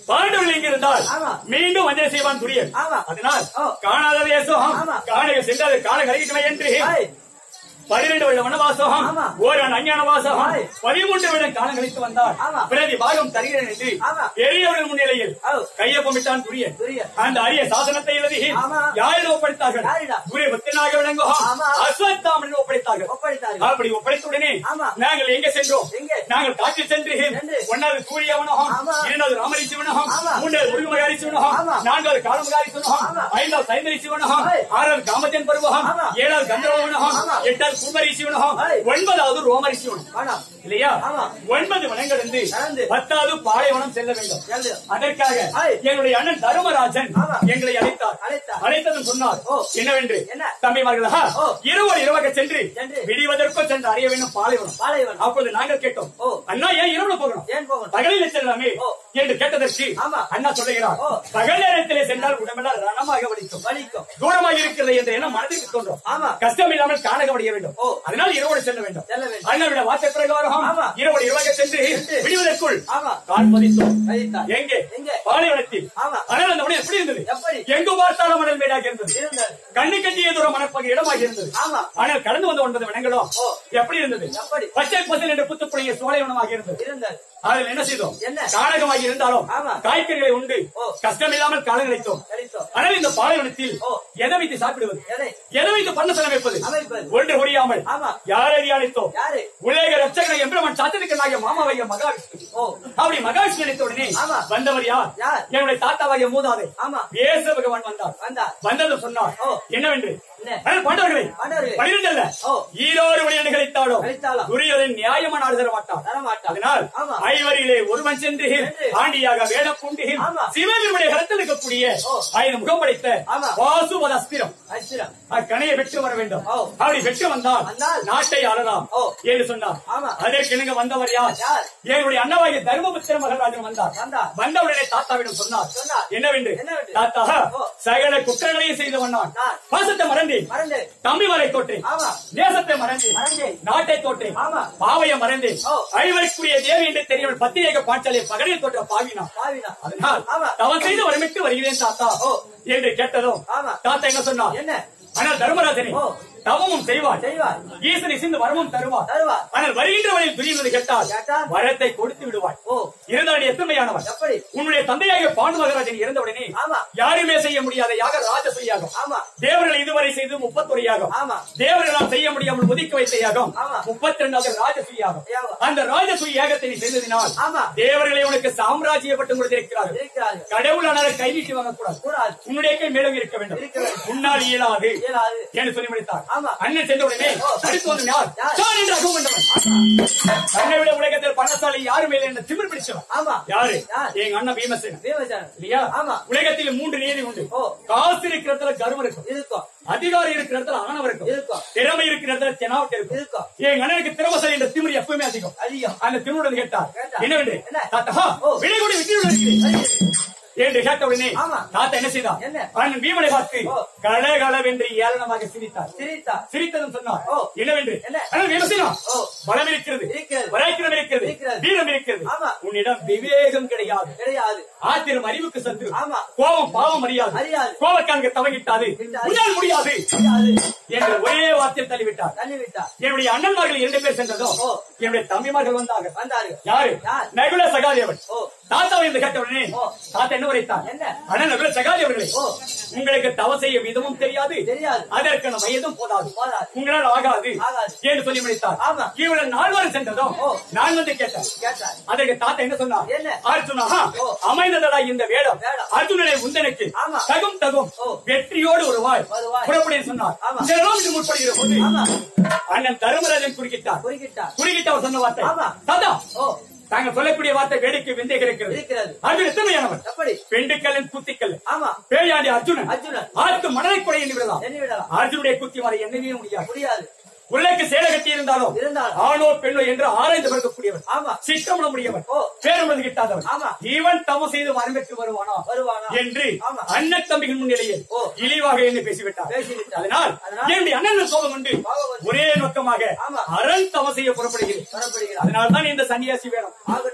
பாண்டவர்கள் எங்க இருந்தால் ஆமா. மீண்டும் வஞ்சனை செய்வான் துரியன் ஆமா. அதனால் ஓ. காணாத தேசம் ஆமா. காண சென்றால் காண கழிக்கணும் என்று ஏய், பன்னிரண்டு வருட வனவாசம் ஆமா. ஓரான் அஞ்ஞான வாசம் ஆய். பதிமூன்று வருடம் காலம் கழித்து வந்தார் ஆமா. பிரதி பாகம் தருகிறேன் என்று ஆமா. பெரியவர்கள் முன்னிலையில் ஓ. கையொப்பமிட்டான் துரியன் துரியன். அந்த அரிய சாசனத்தை எழுதி ஆமா. யாரிடம் ஒப்படைத்தார்கள் யாரிடம்? துரிய பக்தனாக விளங்கும் ஆமா. அஸ்வத்தாமனிடம் ஒப்படைத்தார்கள் ஒப்படைத்தார்கள். அப்படி ஒப்படைத்த உடனே ஆமா. நாங்கள் எங்க சென்றோம் எங்கே? நாங்கள் காட்டில் சென்று சென்று. ஒன்னாவது சூரிய வனகம் ஆமா. இரண்டாவது ராமரிசி வனகம் ஆமா. மூன்றாவது முருகமகாரி சிவனகம் ஆமா. நான்காவது காலமகாரி சிவனகம் ஆமா. ஐந்தாவது சைந்தரி சிவனகம் ஐ. ஆறாவது காமஜன் பருவகம் ஆமா. ஏழாவது கந்தர்வ வனகம் ஆமா. எட்டாவது குமரி சிவனகம் ஐ. ஒன்பதாவது ரோமரி சிவனம் வேணாம். இல்லையா ஆமா. ஒன்பது வனங்கடந்து கடந்து. பத்தாவது பாலைவனம் செல்ல வேண்டும் செல்லு. அதற்காக ஐ. எங்களுடைய அண்ணன் தருமராஜன் ஆமா. எங்களை அழைத்தார் அழைத்தார். அழைத்ததும் சொன்னார் ஓ. என்னவென்று என்ன? தம்பிமார்களா ஓ. இருவர் இரவாக சென்று சென்று. விடிவதற்கும் சென்று அறிய வேண்டும் பாலைவனம் பாலைவனம். அப்பொழுது நாங்கள் கேட்டோம் ஓ. அண்ணா ஏன் இரவுல போகணும் ஏன் போகணும்? பகலில் செல்லலாமே ஓ. என்று கேட்டதற்கு ஆமா. அண்ணா சொல்லுகிறார் ஓ. பகல் நேரத்திலே சென்றால் உடம்பெல்லாம் ரணமாக வலிக்கும் வலிக்கும். தூரமாக இருக்கிறது என்ற எண்ணம் மனதிற்கு தோன்றும் ஆமா. கஷ்டம் இல்லாமல் காணகமடைய வேண்டும் ஓ. அதனால் இரவோடு செல்ல வேண்டும் செல்ல வேண்டும். அண்ணனுடைய வார்த்தை பிரகாரம் ஆமா. இரவோடு இரவாக சென்று சென்று. விடுவதற்குள் ஆமா. கால் பதித்தோம் அழைத்தார். எங்கே எங்கே? பாலைவனத்தில் ஆமா. ஆனால் அந்த மனம் எப்படி இருந்தது எப்படி? எங்கு பார்த்தாலும் மணல் மேடாக இருந்தது இருந்தது. கண்ணு கட்டிய தூரம் மணற்பகு இடமாக இருந்தது ஆமா. ஆனால் கடந்து வந்த ஒன்பது வனங்களும் ஓ. எப்படி இருந்தது எப்படி? பச்சை பசல் என்று புத்துப்புடைய சோலைவனமாக இருந்தது இருந்தது. அதில் என்ன செய்தோம் என்ன? காடகமாக இருந்தாலும் ஆமா. காய்கறிகளை உண்டு ஓ. கஷ்டம் இல்லாமல் காலம் கிடைத்தோம் கிடைத்தோம். ஆனால் இந்த பாலைவனத்தில் ஓ. எதை வைத்து சாப்பிடுவது எதை? எதை வைத்து பண்ண சமைப்பது அமைப்பது. ஒன்று புரியாமல் ஆமா. யாரை அழைத்தோம் யாரு? உலக ரட்சகனை எம்பெருமான் சாத்திருக்கிறாங்க மாமாவைய மகாவிஷ்ணு ஓ. அப்படி மகாவிஷ்ணு நினைத்த உடனே ஆமா. வந்தவர் யார் யார்? என்னுடைய தாத்தாவாகிய மூதாதை ஆமா. வேச பகவான் வந்தார் வந்தார். வந்ததும் சொன்னார் ஓ. என்னவென்று என்ன? ஆனால் பாண்டவர்களே பாண்டவர்களே. பனிரெண்டு அல்ல ஓ. ஈரோடு மணி கழித்தாலும் கழித்தாலும். துரியோதன் நியாயமான ஆள் தர மாட்டான் தரமாட்டார். அதனால் ஆமா. ஐவரிலே ஒருவன் சென்று சென்று. ஆண்டியாக வேடப்புண்டு ஆமா. சிவனுடைய கரத்தில் இருக்கக்கூடிய ஓ. ஐந்து முகம் படைத்த ஆமா. வாசுபத அஸ்திரம் அச்சிரம். அக்கணையை பெற்று வர வேண்டும் ஓ. அப்படி பெற்று வந்தால் வந்தால் நாட்டை ஆளலாம் ஓ. என்று சொன்னார் ஆமா. அதற்கு இணங்க வந்தவர் யார் யார்? என்னுடைய அண்ணவாகிய தர்மபுத்திர மகராஜன் வந்தார் வந்தார். வந்தவுடனே தாத்தாவிடம் சொன்னார் சொன்னார். என்னவென்று என்னவென்று? தாத்தா ஓ. சகல குற்றங்களையும் செய்து வந்தான் நான். பாசத்தை மறந்தேன் மறந்து. தம்பிமாரை தோற்றேன் ஆமா. தேசத்தை மறந்தேன் மறந்தேன். நாட்டை தோற்றேன் ஆமா. பாவையை மறந்தேன் ஓ. ஐவருக்குரிய தேவி என்று தெரியும் பத்திரேக பாஞ்சாலியை பகலில் தோற்ற பாவினா பாவினா. அதனால் ஆமா. தவம் செய்து வரமிட்டு வருகிறேன் தாத்தா ஓ. என்று கேட்டதும் ஆமா. தாத்தா என்ன சொன்னார் என்ன? ஆனால் தர்மராஜனே ஓ. தவமும் செய்வார் செய்வார். ஈசனை சிந்து வரமும் தருவார் தருவார். ஆனால் வருகின்ற வழியில் துரியவது கேட்டால் கேட்டால்? வரத்தை கொடுத்து விடுவாய் ஓ. இருந்தாலும் எத்தனையானவன் எப்படி? உன்னுடைய தந்தையாக பாண்டு மகாராஜன் இறந்தவுடனே ஆமா. யாருமே செய்ய முடியாத யாக ராஜச யாகம் ஆமா. தேவர்கள் இதுவரை செய்து முப்பத்தொரு யாகம் ஆமா. தேவர்களால் செய்ய முடியாமல் ஒதுக்கி வைத்த யாகம் ஆமா. முப்பத்தி ரெண்டாவது ராஜசூய யாகம் யாகம். அந்த ராஜசூய யாகத்தை நீ செய்ததினால் ஆமா. தேவர்களை உனக்கு சாம்ராஜ்யப்பட்டு கொடுத்திருக்கிறார்கள் இருக்கிறார்கள். கடவுளான கை நீட்டி வாங்கக்கூடாது கூடாது. உன்னுடைய கை மேலும் இருக்க வேண்டும் இருக்க வேண்டும். உன்னால் இயலாது இயலாது. என்று சொல்லி முடித்தார் ஆமா. அண்ணன் சென்ற உடனே அடுத்து வந்து யார் யார்? யார் என்று அகம் கொண்டவன் தன்னை விட உலகத்தில் பணசாலி யாரும் இல்லை என்ற திமிர் பிடிச்சவன் ஆமா. யாரு யார்? எங்க அண்ணன் பீமசேனன் பீமசேனன். இல்லையா ஆமா. உலகத்தில் மூன்று நீதி உண்டு ஓ. காசு இருக்கிற இடத்துல கர்வம் இருக்கும் இருக்கும். அதிகாரம் இருக்கிற இடத்துல ஆணவம் இருக்கும் இருக்கும். திறமை இருக்கிற இடத்துல தெனாவட்டு இருக்கும் இருக்கும். என் அண்ணனுக்கு திறமசாலி என்ற திமிர் எப்பவுமே அதிகம் அதிகம். அந்த திமிருடன் கேட்டார் கேட்டார். என்னவென்று என்ன? தாத்தா ஓ. விலை கூட விட்டு என்று கேட்ட உடனே ஆமா. தாத்தா என்ன செய்தார் என்ன? அண்ணன் பீமனை பார்த்து ஓ. கலகலவென்று ஏளனமாக சிரித்தார் சிரித்தார். சிரித்ததும் சொன்னார் ஓ. என்னவென்று என்ன? அண்ணன் பீமசேனா ஓ. பலம் இருக்கிறது இருக்கிறது. பராக்கிரம் இருக்கிறது இருக்கிறது. வீரம் இருக்கிறது ஆமா. உன்னிடம் விவேகம் கிடையாது கிடையாது. ஆத்திரம் அறிவுக்கு சந்து ஆமா. கோபம் பாவம் அறியாது அறியாது. கோபக்காரங்க தவங்கிட்டாது விட்டாது. உன்னால் முடியாது கிடையாது. என்று ஒரே வார்த்தையில் தள்ளிவிட்டார் தள்ளிவிட்டார். என்னுடைய அண்ணன்மார்கள் இரண்டு பேர் சென்றதும் ஓ. என்னுடைய தம்பிமார்கள் வந்தார்கள் வந்தார்கள். யாரு யார்? நகுல சகாதேவன் ஓ. தாத்தாவை என்று கேட்ட உடனே ஓ. தாத்தா என்ன உரைத்தார் என்ன? அண்ணன் நகுல சகாதி அவர்களே ஓ. உங்களுக்கு தவ செய்ய விதமும் தெரியாது தெரியாது. அதற்கான வயதும் போதாது போதாது. உங்களால் ஆகாது ஆகாது. என்று சொல்லி முடித்தார் ஆமா. இவர்கள் நால்வர் சென்றதும் ஓ. நான் வந்து கேட்டேன் கேட்டார். அதற்கு தாத்தா என்ன சொன்னார் என்ன? அர்ஜுனா ஓ. அமைந்ததடா இந்த வேடம் வேடம். அர்ஜுனனை உந்தனுக்கு ஆமா. தகும் தகும் ஓ. வெற்றியோடு வருவாய் வருவாய். புறப்படி சொன்னார் ஆமா. இதெல்லாம் இது முற்படுகிற போது ஆமா. அண்ணன் தர்மராஜன் குறுக்கிட்டார் குறுக்கிட்டார். குறுக்கிட்ட அவர் சொன்ன வார்த்தை ஆமா. தாத்தா ஓ. தாங்கள் சொல்லக்கூடிய வார்த்தை வேடிக்கை விந்தை இருக்கிறது இருக்கிறது. அர்ஜுன் எத்தனையானவன் எப்படி? பெண்டுக்கல்லன் குத்திக்கல் ஆமா. பேயாண்டி அர்ஜுனன் அர்ஜுனன். ஆத்து மணலை கொடை எண்ணி விடலாம் எண்ணி விடலாம். அர்ஜுனுடைய குத்தி வரை எண்ணவே முடியாது முடியாது. உள்ளக்கு சேலை கட்டி இருந்தாலும் இருந்தாலும். ஆணோ பெண்ணோ என்று ஆராய்ந்து பிறக்கக்கூடியவன் ஆமா. சித்தமுள்ள முடியவன் ஓ. பேரும்பது கிட்டாதவன் ஆமா. இவன் தவம் செய்து வரம்பெற்று வருவானா வருவானா? என்று ஆமா. அண்ணன் தம்பிகள் முன்னிலையில் ஓ. இழிவாக என்று பேசிவிட்டார் பேசிவிட்டார். அதனால் அதனால் என்னுடைய அண்ணன் கோபம் உண்டு கோபம் உண்டு. ஒரே நோக்கமாக ஆமா. அரண் தவம் செய்ய புறப்படுகிறேன் வரப்படுகிறார். அதனால்தான் இந்த சன்னியாசி வேணும் ஆகட்டும் சாமி.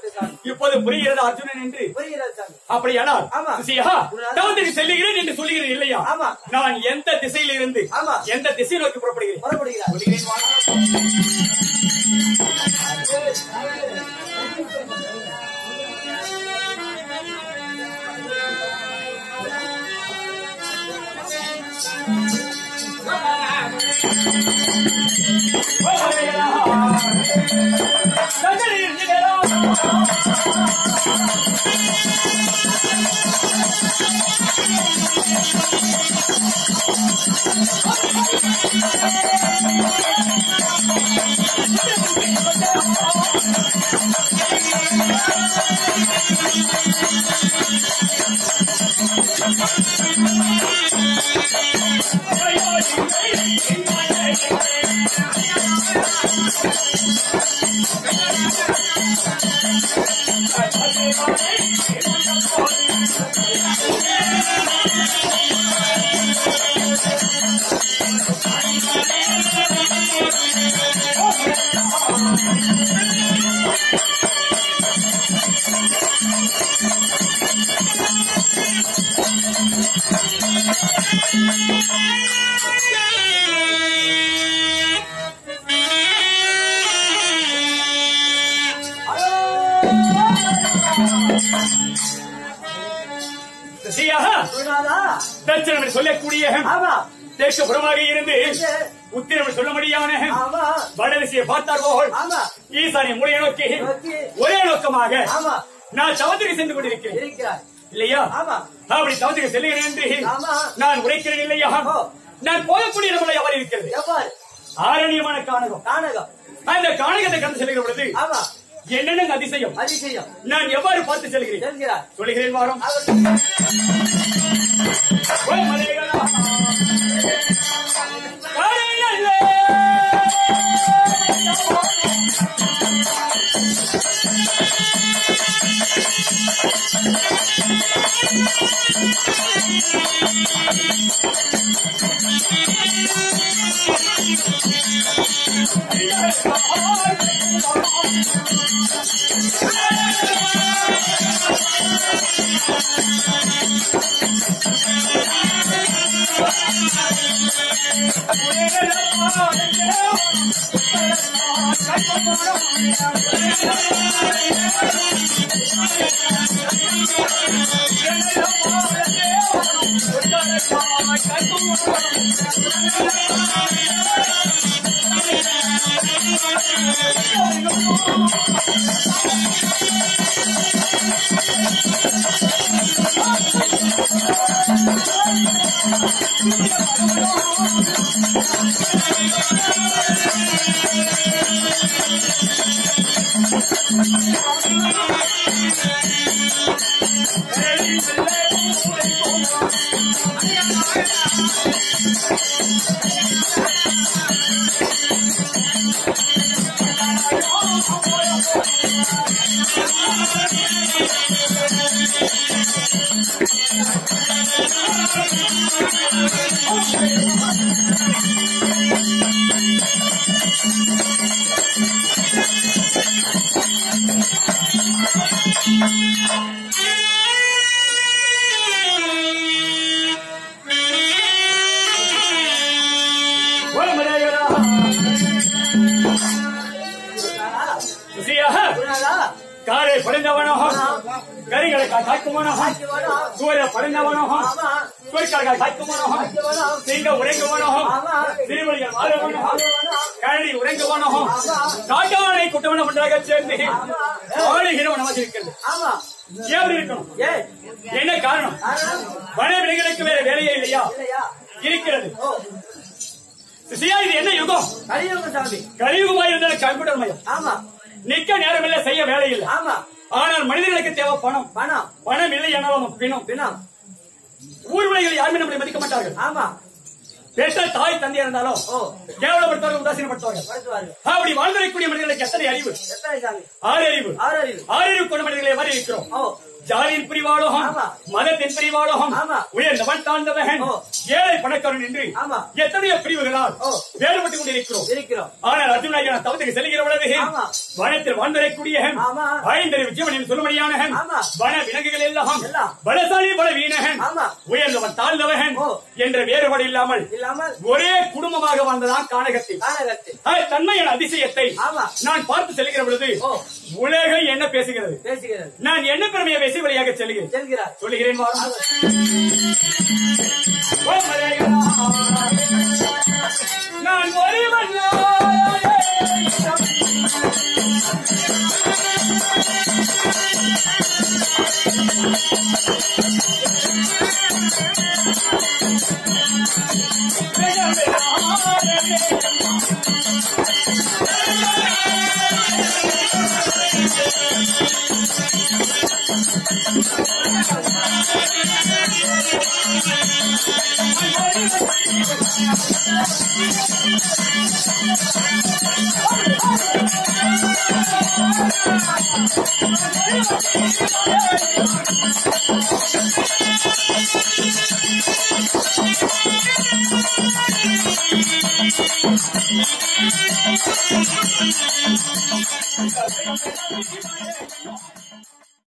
இப்போது புரிகிறது அர்ஜுனன் என்று புரிகிறது சாமி அப்படியானால் ஆமா. சிசியா தவத்துக்கு செல்லுகிறேன் என்று சொல்லுகிறேன் இல்லையா ஆமா. நான் எந்த திசையில் இருந்து ஆமா. எந்த திசை நோக்கி புறப்படுகிறேன் புறப்படுகிறார் சொல்லுகிறேன் வாங்க. சிசியா குருநாதா தட்சணம் என்று சொல்லக்கூடிய ஆமா தேசபுரமாக இருந்து உத்திரம் என்று சொல்ல முடியாத ஆமா வடதிசையை பார்த்தார் போல் ஆமா ஈசானி மூலையை நோக்கி நோக்கி. ஒரே நோக்கமாக ஆமா நான் தவத்துக்கு சென்று கொண்டிருக்கிறேன் இருக்கிறார் இல்லையா ஆமா அப்படி தவத்துக்கு செல்லுகிறேன் என்று ஆமா. நான் உரைக்கிறேன் இல்லையா ஓ. நான் போகக்கூடிய நம்மளை அவர் இருக்கிறது எவ்வாறு ஆரணியமான காணகம் கானகம் அந்த காணகத்தை கடந்து செல்கிற பொழுது ஆமா என்னென்ன அதிசயம் அதிசயம் நான் எவ்வாறு பார்த்து செல்கிறேன் செல்கிறார் சொல்லுகிறேன் வாரம் அவர் ஓ மலைகளா. காரையல்லே. ஓ மலைகளா. சுசியா, குருநாதா காலை படைந்தவனோ கரிகளை காய்க்குமனோ ஆக்கிவானா சூரிய படைந்தவனோ ஆமா சூரியக்காக காய்க்குமனோ ஆக்கிவானா சிங்க உரைங்குவனோ ஆமா திருவள்ளிகள் வாழ்வனோ ஆக்கிவானா கழனி உரைங்குவனோ காட்டானை குட்டவன ஒன்றாக சேர்ந்து ஆளுகிறவனமாக இருக்கிறது ஆமா எப்படி இருக்கணும் ஏய் என்ன காரணம் காரணம் வனவிலைகளுக்கு வேற வேலையே இல்லையா இல்லையா இருக்கிறது ஓ சிசியா இது என்ன யுகம் கலியுக சாமி கழிவுமாய் இருந்தாலும் கம்ப்யூட்டர் மயம் ஆமா நிக்க நேரம் இல்ல செய்ய வேலை இல்லை ஆமா ஆனால் மனிதர்களுக்கு தேவை பணம் பணம் பணம் இல்லை என்னாலும் பிணம் பிணம் ஊர் விலைகள் யாருமே நம்மளை மதிக்க மாட்டார்கள் ஆமா பெற்ற தாய் தந்தையா இருந்தாலும் ஓ கேவலப்படுத்துவார்கள் உதாசீனப்படுத்துவார்கள் படுத்துவார்கள் அப்படி வாழ்ந்திருக்கக்கூடிய மனிதர்களுக்கு எத்தனை அறிவு எத்தனை சாமி ஆறு அறிவு ஆறு அறிவு ஆறு அறிவு கொண்ட மனிதர்களை மாதிரி இருக்கிறோம் ஓ ஜாதியின் பிரிவாளோகம் ஆமா. மதத்தின் பிரிவாளோகம் ஆமா. உயர்ந்தவன் தாழ்ந்தவன் ஓ. ஏழை பணக்காரன் என்று ஆமா. எத்தனையோ பிரிவுகளால் ஓ. வேறுபட்டுக் கொண்டிருக்கிறோம் இருக்கிறோம் ஆனால் அர்ஜுனாய் நான் தவத்துக்கு செல்கிற பொழுது ஆமா. வனத்தில் வாழ்ந்தரைக்கூடிய ஆமா. ஐந்தறிவு ஜீவனின் சொல்மணியானகன் ஆமா. வன விலங்குகள் எல்லாம் எல்லாம். பலசாலி பல வீணகன் ஆமா. உயர்ந்தவன் தாழ்ந்தவன் ஓ. என்ற வேறுபாடு இல்லாமல் இல்லாமல் ஒரே குடும்பமாக வாழ்ந்ததான் கானகத்தில் கானகத்தில் ஆ, தன்மையின் அதிசயத்தை ஆமா. நான் பார்த்து செல்கிற பொழுது ஓ. உலகம் என்ன பேசுகிறது பேசுகிறது நான் என்ன பெருமையை பேசி வழியாக செல்கிறேன் செல்கிறார் சொல்லுகிறேன் வாரும். ஓ மலைகளா, நான் ஒருவன் ஆ